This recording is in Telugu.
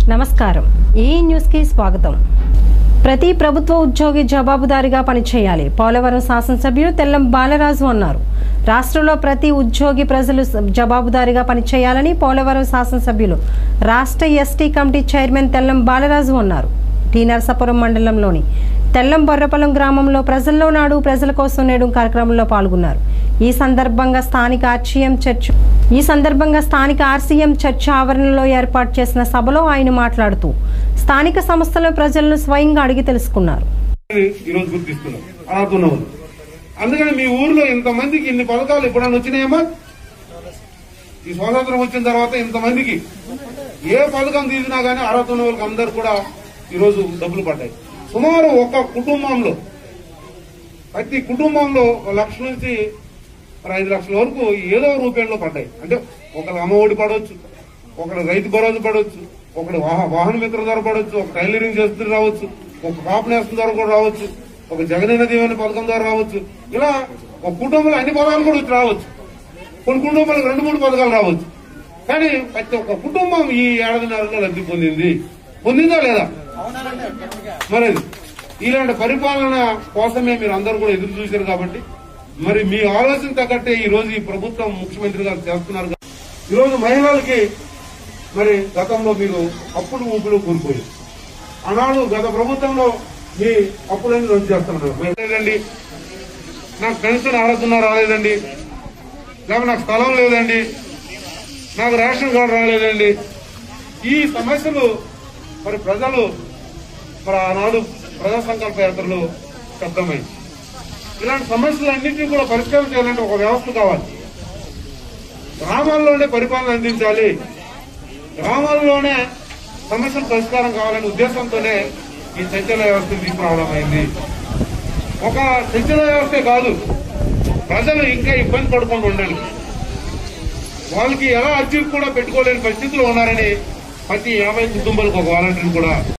నమస్కారం ఈ న్యూస్కి స్వాగతం ప్రతి ప్రభుత్వ ఉద్యోగి జవాబుదారీగా పనిచేయాలి పోలవరం శాసనసభ్యులు తెల్లం బాలరాజు అన్నారు రాష్ట్రంలో ప్రతి ఉద్యోగి ప్రజలు స- జవాబుదారీగా పనిచేయాలని పోలవరం శాసనసభ్యులు రాష్ట్ర ST committee chairman Tellam Balaraju అన్నారు టీ నరసాపురం మండలంలోని తెల్లం బొర్రపల్లం గ్రామంలో ప్రజల్లో నాడు ప్రజల కోసం నేడు కార్యక్రమంలో పాల్గొన్నారు ఈ సందర్భంగా స్థానిక ఆర్సీఎం చర్చ్ ఈ సందర్భంగా స్థానిక ఆర్సీఎం చర్చ్ ఆవరణలో ఏర్పాటు చేసిన సభలో ఆయన మాట్లాడుతూ స్థానిక సంస్థల ప్రజలను స్వయంగా అడిగి తెలుసుకున్నారు ఈరోజు గుర్తిస్తున్నాం అర్హత ఉన్న వాళ్ళు అందుకని మీ ఊర్లో ఇంతమందికి ఇన్ని పథకాలు ఎప్పుడన్నా వచ్చినాయమ్మా ఈ స్వాతంత్రం వచ్చిన తర్వాత ఇంతమందికి ఏ పథకం తీసినా గానీ అర్హత ఉన్న వాళ్ళకి అందరు కూడా ఈరోజు డబ్బులు పడ్డాయి సుమారు ఒక కుటుంబంలో ప్రతి కుటుంబంలో ఒక లక్ష నుంచి మరి ఐదు లక్షల వరకు ఏదో రూపాయల్లో పడ్డాయి అంటే ఒకరికి అమ్మ ఒడి పడవచ్చు ఒకడు రైతు భరోసా పడవచ్చు ఒకడు వాహ- వాహన మిత్ర ద్వారా పడవచ్చు ఒక టైలరింగ్ చేస్తున్న రావచ్చు ఒక కాపు నేస్తం ద్వారా కూడా రావచ్చు ఒక జగనన్న దీవెన పథకం ద్వారా రావచ్చు ఇలా ఒక కుటుంబంలో అన్ని పథకాలు కూడా వచ్చి రావచ్చు కొన్ని కుటుంబాలకు రెండు మూడు పథకాలు రావచ్చు కానీ ప్రతి ఒక్క కుటుంబం ఈ ఏడాదిన్నరలో లబ్ధి పొందింది పొందిందా లేదా మరి అది. ఇలాంటి పరిపాలన కోసమే మీరు అందరూ కూడా ఎదురు చూశారు కాబట్టి మరి మీ ఆలోచన తగ్గట్టే ఈ రోజు ఈ ప్రభుత్వం ముఖ్యమంత్రి గారు చేస్తున్నారు కాబట్టి ఈ రోజు మహిళలకి మరి గతంలో మీరు అప్పులు ఊపులు కూలిపోయి ఆనాడు గత ప్రభుత్వంలో మీ అప్పులన్నీ రద్దు చేస్తున్నారు లేదండి నాకు పెన్షన్ ఆడుతున్నా రాలేదండి లేకపోతే నాకు స్థలం లేదండి నాకు రేషన్ కార్డు రాలేదండి ఈ సమస్యలు మరి ప్రజలు మరి ఆనాడు ప్రజా సంకల్ప యాత్రలో శబ్దమైంది ఇలాంటి సమస్యలన్నింటినీ కూడా పరిష్కారం చేయాలంటే ఒక వ్యవస్థ కావాలి గ్రామాల్లోనే పరిపాలన అందించాలి గ్రామాల్లోనే సమస్యల పరిష్కారం కావాలనే ఉద్దేశంతోనే ఈ చర్చల వ్యవస్థను తీసుకురావడం అయింది ఒక చర్చల వ్యవస్థే కాదు ప్రజలు ఇంకా ఇబ్బంది పడకుండా ఉండాలి వాళ్ళకి ఎలా అర్జీ కూడా పెట్టుకోలేని పరిస్థితులు ఉన్నారని ప్రతి యాభై కుటుంబాలకు ఒక వాలంటీర్ కూడా